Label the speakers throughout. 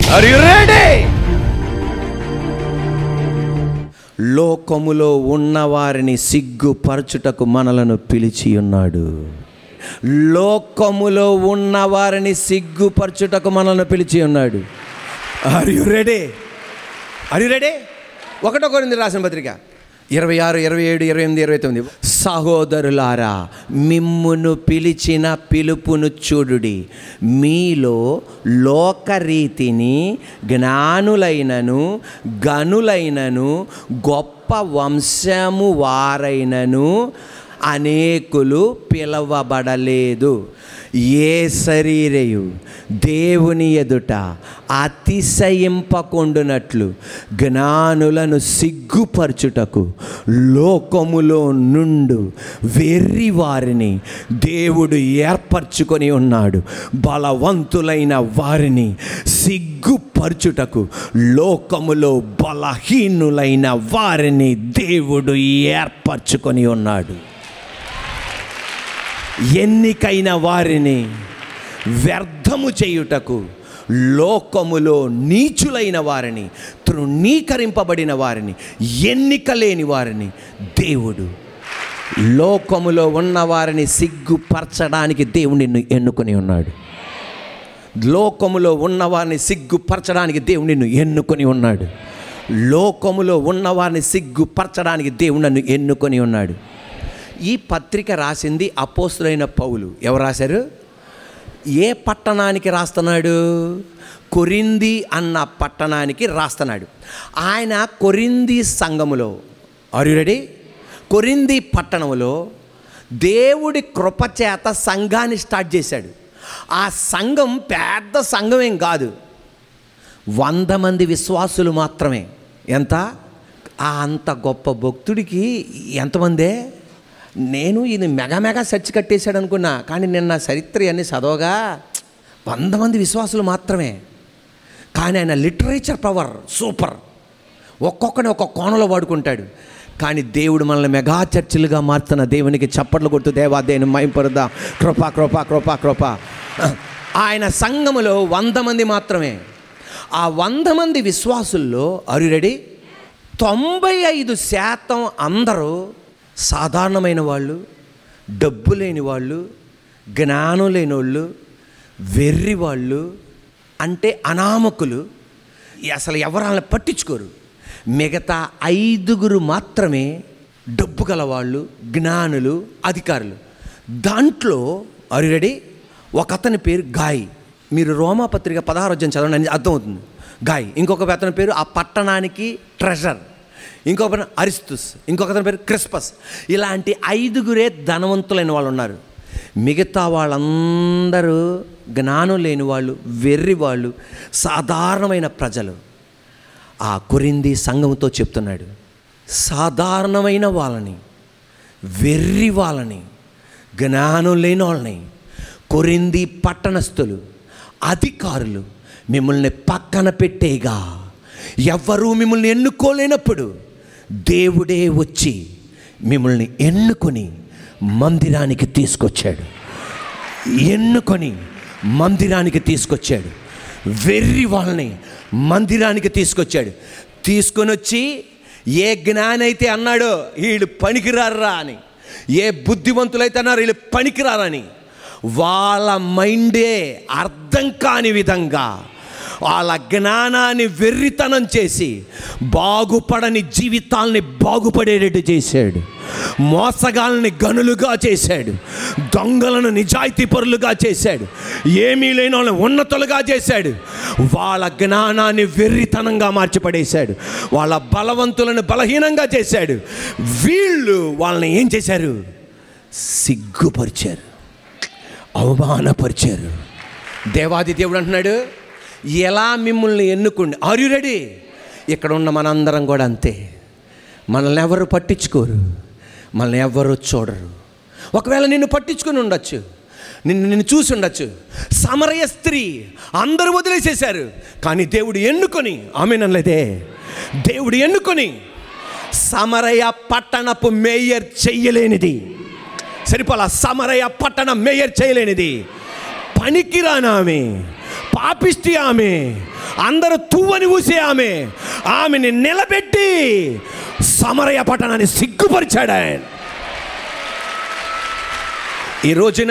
Speaker 1: Are you ready లోకములో ఉన్నవారిని సిగ్గుపరచుటకు మనలను పిలిచి ఉన్నాడు లోకములో ఉన్నవారిని సిగ్గుపరచుటకు మనల్ని పిలిచి ఉన్నాడు are you ready are you ready ఒకటో కొరింది రాసిన పత్రిక ఇరవై ఆరు ఇరవై ఏడు ఇరవై ఎనిమిది ఇరవై తొమ్మిది సహోదరులారా మిమ్మును పిలిచిన పిలుపును చూడుడి మీలో లోకరీతిని జ్ఞానులైనను గనులైనను గొప్ప వంశము వారైనను అనేకులు పిలవబడలేదు ఏ శరీరయు దేవుని ఎదుట అతిశయింపకుండునట్లు జ్ఞానులను సిగ్గుపరచుటకు లోకములో నుండు వెర్రి వారిని దేవుడు ఏర్పరచుకొని ఉన్నాడు బలవంతులైన వారిని సిగ్గుపరచుటకు లోకములో బలహీనులైన వారిని దేవుడు ఏర్పరచుకొని ఉన్నాడు ఎన్నికైన వారిని వ్యర్థము చేయుటకు లోకములో నీచులైన వారిని తృణీకరింపబడిన వారిని ఎన్నిక లేని వారిని దేవుడు లోకములో ఉన్న వారిని సిగ్గుపరచడానికి దేవుడు నిన్ను ఎన్నుకొని ఉన్నాడు లోకములో ఉన్నవారిని సిగ్గుపరచడానికి దేవుడు నిన్ను ఎన్నుకొని ఉన్నాడు లోకములో ఉన్నవారిని సిగ్గుపరచడానికి దేవుడు నన్ను ఎన్నుకొని ఉన్నాడు ఈ పత్రిక రాసింది అపోస్తులైన పౌలు ఎవరు రాశారు ఏ పట్టణానికి రాస్తున్నాడు కొరింది అన్న పట్టణానికి రాస్తున్నాడు ఆయన కొరింది సంఘములో ఆర్ యు రెడీ కొరింది పట్టణంలో దేవుడి కృపచేత సంఘాన్ని స్టార్ట్ చేశాడు ఆ సంఘం పెద్ద సంఘం ఏం కాదు వంద మంది విశ్వాసులు మాత్రమే ఎంత ఆ అంత గొప్ప భక్తుడికి ఎంతమందే నేను ఇది మెగా మెగా సెర్చ్ కట్టేశాడు అనుకున్నా కానీ నిన్న చరిత్ర అన్ని చదవగా వంద మంది విశ్వాసులు మాత్రమే కానీ ఆయన లిటరేచర్ పవర్ సూపర్ ఒక్కొక్కని ఒక్కొక్క కోణంలో వాడుకుంటాడు కానీ దేవుడు మనల్ని మెగా చర్చిలుగా మార్చున్న దేవునికి చప్పట్లు కొడుతూ దేవా దేని మైంపరుదా కృపా కృపా కృపా కృపా ఆయన సంఘములో వంద మంది మాత్రమే ఆ వంద మంది విశ్వాసుల్లో అరు రెడీ తొంభై ఐదు శాతం అందరూ సాధారణమైన వాళ్ళు డబ్బు లేని వాళ్ళు జ్ఞానం లేని వాళ్ళు వెర్రి వాళ్ళు అంటే అనామకులు అసలు ఎవరు వాళ్ళని పట్టించుకోరు మిగతా ఐదుగురు మాత్రమే డబ్బు గలవాళ్ళు జ్ఞానులు అధికారులు దాంట్లో అరు రెడీ ఒక అతని పేరు గాయ్ మీరు రోమా పత్రిక పదహారు అధ్యాయం చదవండి అర్థమవుతుంది గాయ్ ఇంకొక అతని పేరు ఆ పట్టణానికి ట్రెజర్ ఇంకొక పేరు అరిస్తుస్ ఇంకొక అతని పేరు క్రిస్పస్ ఇలాంటి ఐదుగురే ధనవంతులైన వాళ్ళు ఉన్నారు మిగతా వాళ్ళందరూ జ్ఞానం లేని వాళ్ళు వెర్రి వాళ్ళు సాధారణమైన ప్రజలు ఆ కొరింది సంఘంతో చెప్తున్నాడు సాధారణమైన వాళ్ళని వెర్రి వాళ్ళని జ్ఞానం లేని వాళ్ళని కొరింది పట్టణస్థులు అధికారులు మిమ్మల్ని పక్కన పెట్టేగా ఎవ్వరూ మిమ్మల్ని ఎన్నుకోలేనప్పుడు దేవుడే వచ్చి మిమ్మల్ని ఎన్నుకొని మందిరానికి తీసుకొచ్చాడు ఎన్నుకొని మందిరానికి తీసుకొచ్చాడు వెర్రి వాళ్ళని మందిరానికి తీసుకొచ్చాడు తీసుకొని వచ్చి ఏ జ్ఞానైతే అన్నాడో వీళ్ళు పనికిరారా అని ఏ బుద్ధిమంతులైతే అన్నారు వీళ్ళు పనికిరారని వాళ్ళ మైండే అర్థం కాని విధంగా వాళ్ళ జ్ఞానాన్ని వెర్రితనం చేసి బాగుపడని జీవితాల్ని బాగుపడేటట్టు చేశాడు మోసగాల్ని గనులుగా చేశాడు దొంగలను నిజాయితీ పరులుగా చేశాడు ఏమీ లేని వాళ్ళని ఉన్నతులుగా చేశాడు వాళ్ళ జ్ఞానాన్ని వెర్రితనంగా మార్చిపడేశాడు వాళ్ళ బలవంతులను బలహీనంగా చేశాడు వీళ్ళు వాళ్ళని ఏం చేశారు సిగ్గుపరిచారు అవమానపరిచారు దేవాది దేవుడు అంటున్నాడు ఎలా మిమ్మల్ని ఎన్నుకోండి ఆర్ యు రెడీ ఇక్కడ ఉన్న మనందరం కూడా అంతే మనల్ని ఎవరు పట్టించుకోరు మనల్ని ఎవరు చూడరు ఒకవేళ నిన్ను పట్టించుకుని ఉండొచ్చు నిన్ను నిన్ను చూసి ఉండొచ్చు సమరయ స్త్రీ అందరూ వదిలేసేశారు కానీ దేవుడు ఎన్నుకొని ఆమె నన్నలేదే దేవుడు ఎన్నుకొని సమరయ పట్టణపు మేయర్ చెయ్యలేనిది సరిపోలా సమరయ పట్టణ మేయర్ చేయలేనిది పనికిరాని ఆమె పాపిష్టి ఆమె అందరూ తువ్వని ఊసే ఆమె ఆమెని నిలబెట్టి సమరయ పట్టణాన్ని సిగ్గుపరిచాడు ఆయన ఈ రోజున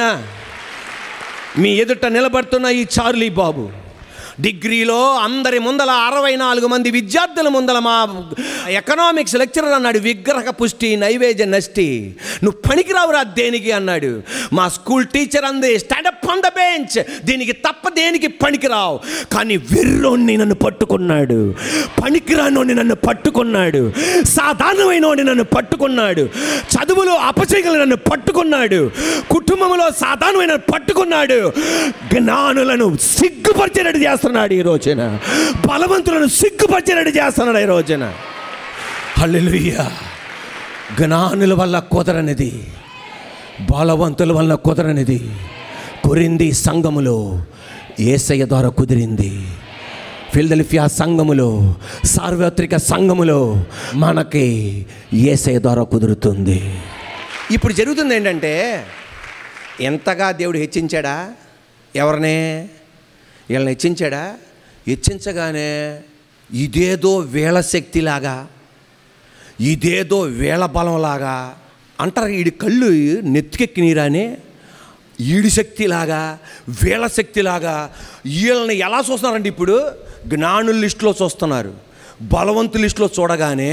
Speaker 1: మీ ఎదుట నిలబడుతున్న ఈ చార్లీ బాబు డిగ్రీలో అందరి ముందల అరవై నాలుగు మంది విద్యార్థుల ముందల మా ఎకనామిక్స్ లెక్చరర్ అన్నాడు విగ్రహ పుష్టి నైవేద్య నష్టి నువ్వు పనికిరావురా దేనికి అన్నాడు మా స్కూల్ టీచర్ అంది స్టాండప్ ఆన్ ద బెంచ్ దీనికి తప్ప దేనికి పనికిరావు కానీ వెర్రోణ్ణి నన్ను పట్టుకున్నాడు పనికిరానోని నన్ను పట్టుకున్నాడు సాధారణమైనోని నన్ను పట్టుకున్నాడు చదువులో అపచయగల నన్ను పట్టుకున్నాడు కుటుంబంలో సాధారణమైన పట్టుకున్నాడు జ్ఞానులను సిగ్గుపరిచేటట్టు చేస్తున్నాడు ఈ రోజున బలవంతులను సిగ్గుపరిచేటట్టు చేస్తున్నాడు ఈ రోజున హల్లెలూయా జ్ఞానుల వల్ల కుదరనిది బలవంతుల వల్ల కుదరనిది కొరింది సంఘములో ఏసయ్య ద్వారా కుదిరింది ఫిల్దెల్ఫియా సంఘములో సార్వత్రిక సంఘములో మనకి ఏసయ్య ద్వారా కుదురుతుంది ఇప్పుడు జరుగుతుంది ఏంటంటే ఎంతగా దేవుడు హెచ్చించాడా ఎవరినే వీళ్ళని హెచ్చించాడా హెచ్చించగానే ఇదేదో వేళ శక్తిలాగా ఇదేదో వేళ బలంలాగా అంటారు ఈడి కళ్ళు నెత్తికెక్కినీరాని ఈడి శక్తిలాగా వీళ్ళ శక్తిలాగా వీళ్ళని ఎలా చూస్తున్నారండి ఇప్పుడు జ్ఞానుల లిస్టులో చూస్తున్నారు బలవంతు లిస్టులో చూడగానే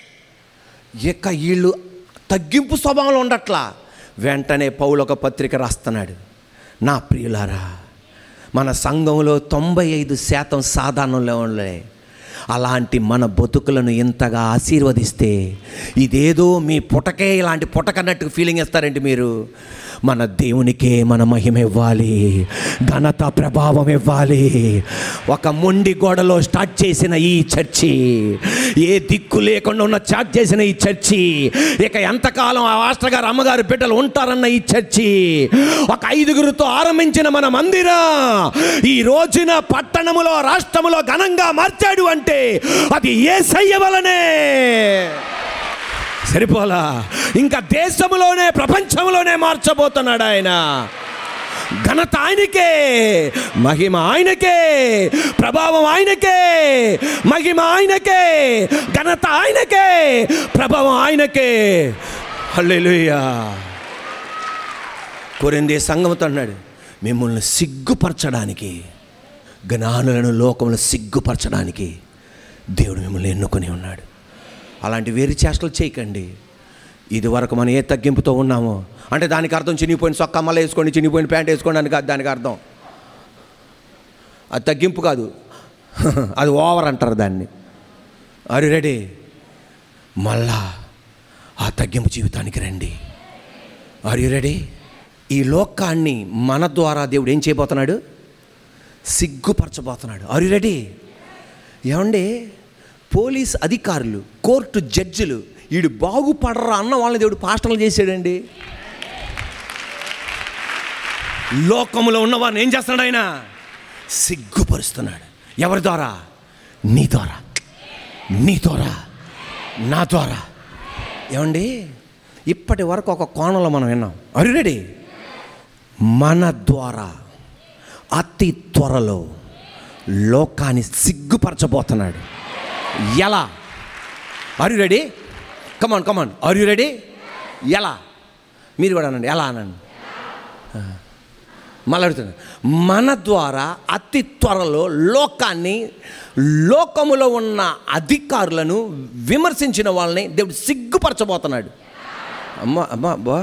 Speaker 1: ఇక వీళ్ళు తగ్గింపు స్వభావంలో ఉండట్లా వెంటనే పౌలు ఒక పత్రిక రాస్తున్నాడు నా ప్రియులారా మన సంఘంలో తొంభై ఐదు శాతం సాధారణంలో ఉండే అలాంటి మన బతుకులను ఇంతగా ఆశీర్వదిస్తే ఇదేదో మీ పుటకే ఇలాంటి పుటకన్నట్టు ఫీలింగ్ ఇస్తారండి మీరు మన దేవునికే మన మహిమ ఇవ్వాలి ఘనత ప్రభావం ఇవ్వాలి ఒక మొండి గోడలో స్టార్ట్ చేసిన ఈ చర్చి ఏ దిక్కు లేకుండా ఉన్న స్టార్ట్ చేసిన ఈ చర్చి ఇక ఎంతకాలం ఆ మాస్టర్ గారు అమ్మగారు బిడ్డలు ఉంటారన్న ఈ చర్చి ఒక ఐదుగురితో ఆరంభించిన మన మందిరం ఈ రోజున పట్టణములో రాష్ట్రములో ఘనంగా మార్చాడు అంటే అది ఏ వలనే సరిపోలా ఇంకా దేశంలోనే ప్రపంచంలోనే మార్చబోతున్నాడు ఆయన ఘనత ఆయనకే మహిమ ఆయనకే ప్రభావం ఆయనకే మహిమ ఆయనకే ఘనత ఆయనకే ప్రభావం ఆయనకే హల్లెలూయా కొరిందే సంఘంతో అన్నాడు మిమ్మల్ని సిగ్గుపరచడానికి జ్ఞానులను లోకములు సిగ్గుపరచడానికి దేవుడు మిమ్మల్ని ఎన్నుకొని ఉన్నాడు అలాంటి వేరు చేష్టలు చేయకండి ఇది వరకు మనం ఏ తగ్గింపుతో ఉన్నామో అంటే దానికి అర్థం చినిగిపోయిన సొక్క మళ్ళీ వేసుకోండి చినిగిపోయిన ప్యాంట్ వేసుకోండి అని కాదు దానికి అర్థం అది తగ్గింపు కాదు అది ఓవర్ అంటారు దాన్ని అరి రెడీ మళ్ళా ఆ తగ్గింపు జీవితానికి రండి ఆర్ యు రెడీ ఈ లోకాన్ని మన ద్వారా దేవుడు ఏం చేయబోతున్నాడు సిగ్గుపరచబోతున్నాడు ఆర్ యు రెడీ ఏమండి పోలీస్ అధికారులు కోర్టు జడ్జిలు వీడు బాగుపడరా అన్న వాళ్ళని దేవుడు పాస్టర్లు చేశాడండి లోకములో ఉన్నవారిని ఏం చేస్తున్నాడు ఆయన సిగ్గుపరుస్తున్నాడు ఎవరి ద్వారా నీ ద్వారా నీ ద్వారా నా ద్వారా ఏమండి ఇప్పటి వరకు ఒక కోణంలో మనం విన్నాం అరు రెడీ మన ద్వారా అతి త్వరలో లోకాన్ని సిగ్గుపరచబోతున్నాడు ఎలా are you ready come on come on are you ready ఎలా మీరు కూడా అనండి ఎలా అనండి మళ్ళీ అడుగుతాను మన ద్వారా అతి త్వరలో లోకాన్ని లోకములో ఉన్న అధికారులను విమర్శించిన వాళ్ళని దేవుడు సిగ్గుపరచబోతున్నాడు అమ్మ అమ్మ బా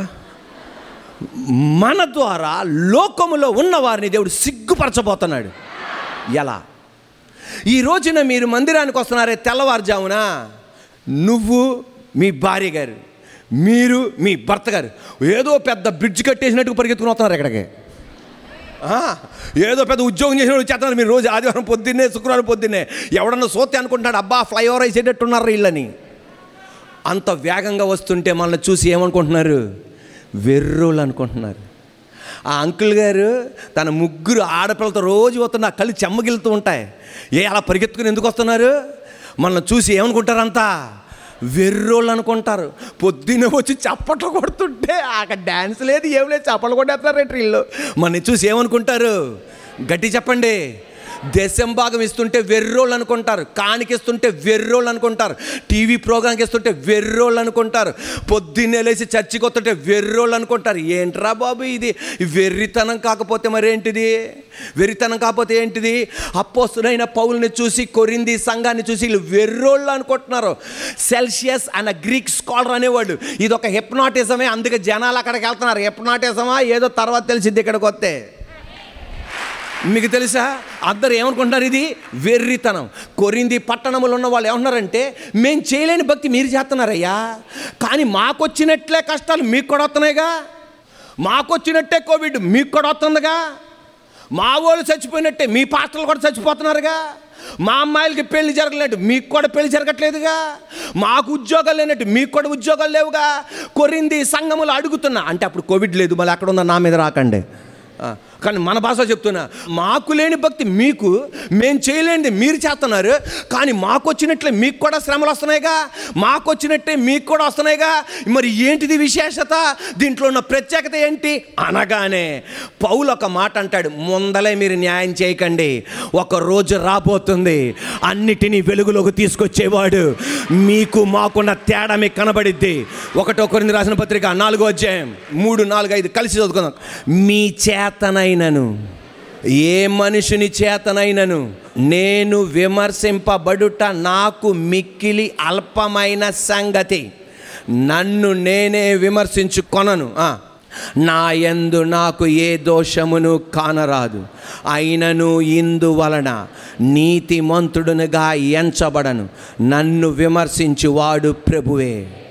Speaker 1: మన ద్వారా లోకములో ఉన్న వారిని దేవుడు సిగ్గుపరచబోతున్నాడు ఎలా ఈ రోజున మీరు మందిరానికి వస్తున్నారే తెల్లవారుజామున నువ్వు మీ భార్య గారు మీరు మీ భర్త గారు ఏదో పెద్ద బ్రిడ్జ్ కట్టేసినట్టు పరిగెత్తుకుని వస్తున్నారు ఇక్కడికి ఆ, ఏదో పెద్ద ఉద్యోగం చేసిన వచ్చేస్తున్నారు మీరు రోజు ఆదివారం పొద్దున్నే శుక్రవారం పొద్దున్నే ఎవడన్నా సోతే అనుకుంటున్నాడు అబ్బా ఫ్లైఓవర్ వేసేటట్టున్నారు వీళ్ళని అంత వేగంగా వస్తుంటే మనల్ని చూసి ఏమనుకుంటున్నారు వెర్రోళ్ళు అనుకుంటున్నారు ఆ అంకుల్ గారు తన ముగ్గురు ఆడపిల్లలతో రోజు వస్తున్న కళ్ళు చెమ్మగిలుతూ ఉంటాయి ఏ అలా పరిగెత్తుకుని ఎందుకు వస్తున్నారు మనల్ని చూసి ఏమనుకుంటారంతా వెర్రోళ్ళు అనుకుంటారు పొద్దున్న వచ్చి చప్పట్లు కొడుతుంటే అక్కడ డ్యాన్స్ లేదు ఏం లేదు చప్పట్లు కొట్టేస్తారు రేటు వీళ్ళు మనని చూసి ఏమనుకుంటారు గట్టి చెప్పండి దశం భాగం ఇస్తుంటే వెర్రోళ్ళు అనుకుంటారు కానికిస్తుంటే వెర్రోళ్ళు అనుకుంటారు టీవీ ప్రోగ్రాంకి ఇస్తుంటే వెర్రోళ్ళు అనుకుంటారు పొద్దున్నే లేచి చర్చికి వస్తుంటే వెర్రోళ్ళు అనుకుంటారు ఏంట్రా బాబు ఇది వెర్రితనం కాకపోతే మరేంటిది వెర్రితనం కాకపోతే ఏంటిది అపోస్తుడైన పౌల్ని చూసి కొరింది సంఘాన్ని చూసి వీళ్ళు వెర్రోళ్ళు అనుకుంటున్నారు సెల్సియస్ అన్న గ్రీక్ స్కాలర్ అనేవాడు ఇది ఒక హిప్నాటిజమే అందుకే జనాలు అక్కడికి వెళ్తున్నారు హిప్నాటిజమా ఏదో తర్వాత తెలిసింది ఇక్కడికి వస్తే మీకు తెలుసా అందరు ఏమనుకుంటున్నారు ఇది వెర్రితనం కొరింది పట్టణములు ఉన్న వాళ్ళు ఏమన్నారంటే మేము చేయలేని భక్తి మీరు చేస్తున్నారయ్యా కానీ మాకొచ్చినట్లే కష్టాలు మీకు కూడా వస్తున్నాయిగా మాకొచ్చినట్టే కోవిడ్ మీకు కూడా వస్తుందిగా మా వాళ్ళు చచ్చిపోయినట్టే మీ పాస్టర్లు కూడా చచ్చిపోతున్నారుగా మా అమ్మాయిలకి పెళ్లి జరగలేదు మీకు కూడా పెళ్లి జరగట్లేదుగా మాకు ఉద్యోగాలు లేనట్టు మీకు కూడా ఉద్యోగాలు లేవుగా కొరింది సంఘములు అడుగుతున్నా అంటే అప్పుడు కోవిడ్ లేదు మళ్ళీ అక్కడ ఉన్న నా మీద రాకండి ఆ, కానీ మన భాష చెప్తున్నా మాకు లేని భక్తి మీకు మేము చేయలేనిది మీరు చేస్తున్నారు కానీ మాకు వచ్చినట్లే మీకు కూడా శ్రమలు వస్తున్నాయిగా మాకు వచ్చినట్టే మీకు కూడా వస్తున్నాయిగా మరి ఏంటిది విశేషత దీంట్లో ఉన్న ప్రత్యేకత ఏంటి అనగానే పౌలు ఒక మాట అంటాడు ముందలే మీరు న్యాయం చేయకండి ఒక రోజు రాబోతుంది అన్నిటినీ వెలుగులోకి తీసుకొచ్చేవాడు మీకు మాకున్న తేడా మీకు కనబడిద్ది ఒకటో కొరింది రాసిన పత్రిక నాలుగో అధ్యాయం మూడు నాలుగు ఐదు కలిసి చదువుకుందాం మీ చేతనైనను ఏ మనుషుని చేతనైనను నేను విమర్శింపబడుట నాకు మిక్కిలి అల్పమైన సంగతి నన్ను నేనే విమర్శించుకొనను ఆ. నా యందు నాకు ఏ దోషమును కానరాదు అయినను ఇందువలన నీతిమంతుడునుగా ఎంచబడను నన్ను విమర్శించువాడు ప్రభువే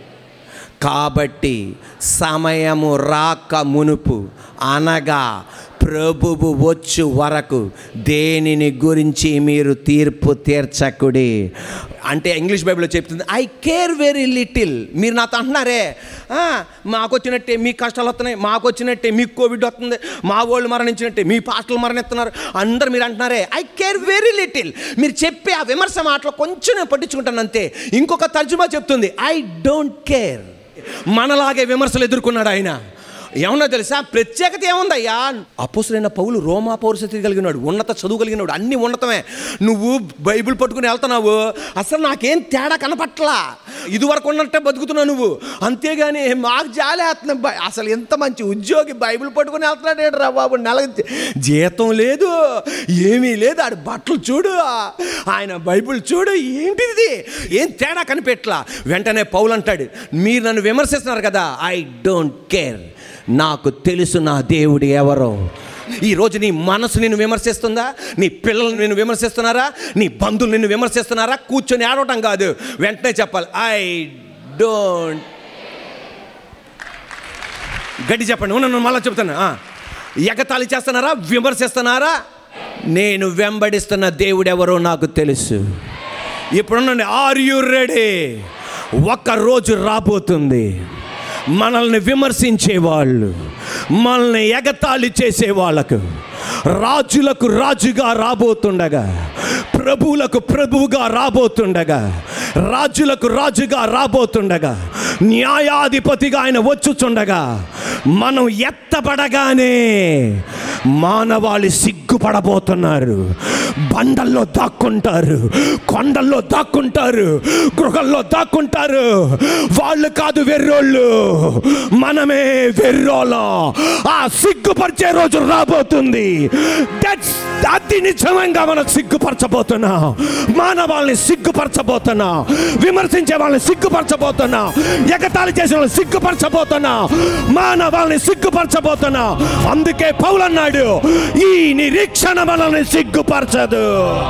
Speaker 1: కాబట్టి సమయము రాక మునుపు అనగా ప్రభువు వచ్చు వరకు దేనిని గురించి మీరు తీర్పు తీర్చకుడి అంటే ఇంగ్లీష్ బైబిల్లో చెప్తుంది ఐ కేర్ వెరీ లిటిల్ మీరు నాతో అంటున్నారే "ఆ, మాకు వచ్చినట్టే మీ కష్టాలు వస్తున్నాయి మాకు వచ్చినట్టే మీకు కోవిడ్ వస్తుంది మా వాళ్ళు మరణించినట్టే మీ పాటలు మరణిస్తున్నారు అందరు మీరు అంటున్నారే ఐ కేర్ వెరీ లిటిల్ మీరు చెప్పే ఆ విమర్శ మాటలు కొంచెం నేను పట్టించుకుంటాను అంతే ఇంకొక తర్జుమా చెప్తుంది ఐ డోంట్ కేర్ మనలాగే విమర్శలు ఎదుర్కొన్నాడు ఆయన ఏమన్నా తెలుసా ప్రత్యేకత ఏముందయ్యా అపోసులైన పౌలు రోమా పౌరస్థితి కలిగినాడు ఉన్నత చదువు కలిగినాడు అన్ని ఉన్నతమే నువ్వు బైబిల్ పట్టుకుని వెళ్తున్నావు అసలు నాకేం తేడా కనపట్లా ఇదివరకు ఉన్నట్టే బతుకుతున్నావు నువ్వు అంతేగాని మాకు జాలేస్తున్నాం బై- అసలు ఎంత మంచి ఉద్యోగి బైబిల్ పట్టుకుని వెళ్తున్నాడు రా బాబు నెల జీతం లేదు ఏమీ లేదు ఆడు బట్టలు చూడు ఆయన బైబిల్ చూడు ఏంటిది ఏం తేడా కనిపెట్లా వెంటనే పౌలు అంటాడు మీరు నన్ను విమర్శిస్తున్నారు కదా ఐ డోంట్ కేర్ నాకు తెలుసు నా దేవుడు ఎవరో ఈరోజు నీ మనసు నిన్ను విమర్శిస్తుందా నీ పిల్లలు నిన్ను విమర్శిస్తున్నారా నీ బంధువులు నిన్ను విమర్శిస్తున్నారా కూర్చొని ఆడవటం కాదు వెంటనే చెప్పాలి ఐ డోంట్ గట్టి చెప్పండి ఉన్న మళ్ళీ చెప్తాను ఆ. ఎగతాళి చేస్తున్నారా విమర్శిస్తున్నారా నేను వెంబడిస్తున్న దేవుడెవరో నాకు తెలుసు ఇప్పుడున్నండి ఆర్ యు రెడీ ఒక్క రోజు రాబోతుంది మనల్ని విమర్శించేవాళ్ళు మనల్ని ఎగతాళి చేసే వాళ్ళకు రాజులకు రాజుగా రాబోతుండగా ప్రభువులకు ప్రభువుగా రాబోతుండగా రాజులకు రాజుగా రాబోతుండగా న్యాయాధిపతిగా ఆయన వచ్చుచుండగా మనం ఎత్తబడగానే మానవాళి సిగ్గుపడబోతున్నారు బండల్లో దాక్కుంటారు కొండల్లో దాక్కుంటారు గృహల్లో దాక్కుంటారు వాళ్ళు కాదు వెర్రోళ్ళు మనమే వెర్రోళ్ళం ఆ సిగ్గుపరిచే రోజు రాబోతుంది That's- అది నిజంగా మనం సిగ్గుపరచబోతున్నాం మానవాళ్ళని సిగ్గుపరచబోతున్నా విమర్శించే వాళ్ళని సిగ్గుపరచబోతున్నా ఎగతాళి చేసే వాళ్ళని సిగ్గుపరచబోతున్నా మానవాళ్ళని సిగ్గుపరచబోతున్నా అందుకే పౌలన్నాడు ఈ నిరీక్షణ మనల్ని సిగ్గుపరచదు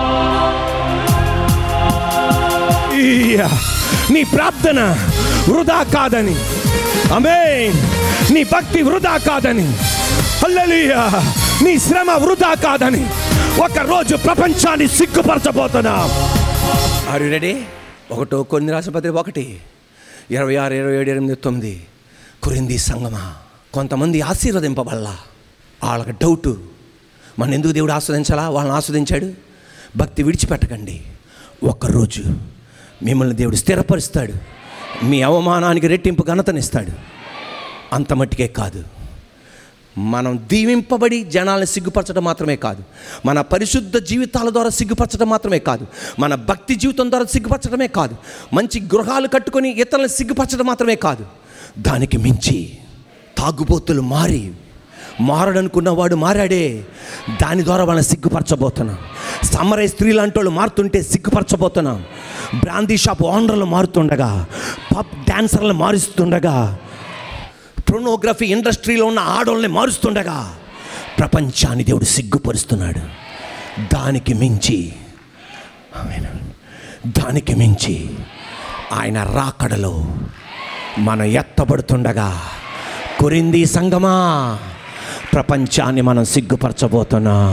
Speaker 1: ఈయా, నీ ప్రార్థన వృధా కాదని ఆమేన్ నీ భక్తి వృధా కాదని హల్లెలూయా నీ శ్రమ వృధా కాదని ఒక రోజు ప్రపంచాన్ని సిగ్గుపరచబోతున్నా ఆర్ రెడీ ఒకటో కొన్ని రాష్ట్రపతి ఒకటి ఇరవై ఆరు ఇరవై ఏడు ఎనిమిది తొమ్మిది కురింది సంగమా కొంతమంది ఆశీర్వదింపబల్లా వాళ్ళకి డౌటు మన ఎందుకు దేవుడు ఆస్వాదించాలా వాళ్ళని ఆస్వాదించాడు భక్తి విడిచిపెట్టకండి ఒక్కరోజు మిమ్మల్ని దేవుడు స్థిరపరుస్తాడు మీ అవమానానికి రెట్టింపు ఘనతనిస్తాడు అంత మట్టికే కాదు మనం దీవింపబడి జనాలను సిగ్గుపరచడం మాత్రమే కాదు మన పరిశుద్ధ జీవితాల ద్వారా సిగ్గుపరచడం మాత్రమే కాదు మన భక్తి జీవితం ద్వారా సిగ్గుపరచడమే కాదు మంచి గృహాలు కట్టుకొని ఇతరులను సిగ్గుపరచడం మాత్రమే కాదు దానికి మించి తాగుబోతులు మారి మారడనుకున్న వాడు మారాడే దాని ద్వారా వాళ్ళని సిగ్గుపరచబోతున్నాం సమరయ స్త్రీ లాంటి వాళ్ళు మారుతుంటే సిగ్గుపరచబోతున్నాం బ్రాందీ షాప్ ఓనర్లు మారుతుండగా పబ్ డాన్సర్లు మారుస్తుండగా ప్రొనోగ్రఫీ ఇండస్ట్రీలో ఉన్న ఆడోళ్ళని మారుస్తుండగా ప్రపంచాన్ని దేవుడు సిగ్గుపరుస్తున్నాడు దానికి మించి ఆమేన్. దానికి మించి ఆయన రాకడలో మనం ఎత్తబడుతుండగా కొరింది సంగమా ప్రపంచాన్ని మనం సిగ్గుపరచబోతున్నాం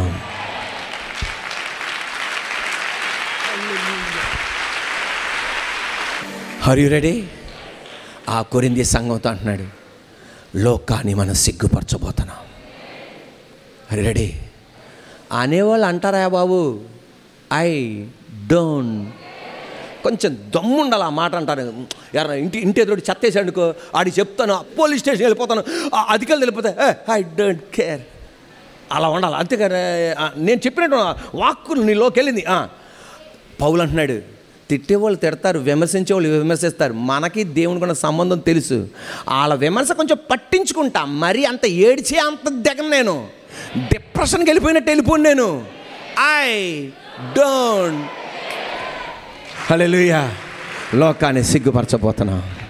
Speaker 1: హరి రెడీ ఆ కొరింది సంఘంతో అంటున్నాడు లోకాన్ని మనం సిగ్గుపరచబోతున్నాం హరి రెడీ అనేవాళ్ళు అంటారా బాబు ఐ డోంట్ కొంచెం దమ్ము ఉండాలి ఆ మాట అంటారు ఎవరైనా ఇంటి ఇంటి ఎదురు చెత్తేసాడు అనుకో ఆడికి చెప్తాను పోలీస్ స్టేషన్ వెళ్ళిపోతాను ఆ అధికారులు వెళ్ళిపోతే ఐ డోంట్ కేర్ అలా ఉండాలి అంతేగాని ఆ, నేను చెప్పినట్టు వాక్కులు నీలోకి వెళ్ళింది ఆ. పౌలు అంటున్నాడు తిట్టేవాళ్ళు తిడతారు విమర్శించే వాళ్ళు విమర్శిస్తారు మనకి దేవునికి ఉన్న సంబంధం తెలుసు వాళ్ళ విమర్శ కొంచెం పట్టించుకుంటా మరి అంత ఏడిచే అంత దిగను నేను డిప్రెషన్కి వెళ్ళిపోయినట్టు వెళ్ళిపోను నేను ఐ డోంట్ హల్లెలూయా లోకాన్ని సిగ్గుపరచబోతున్నా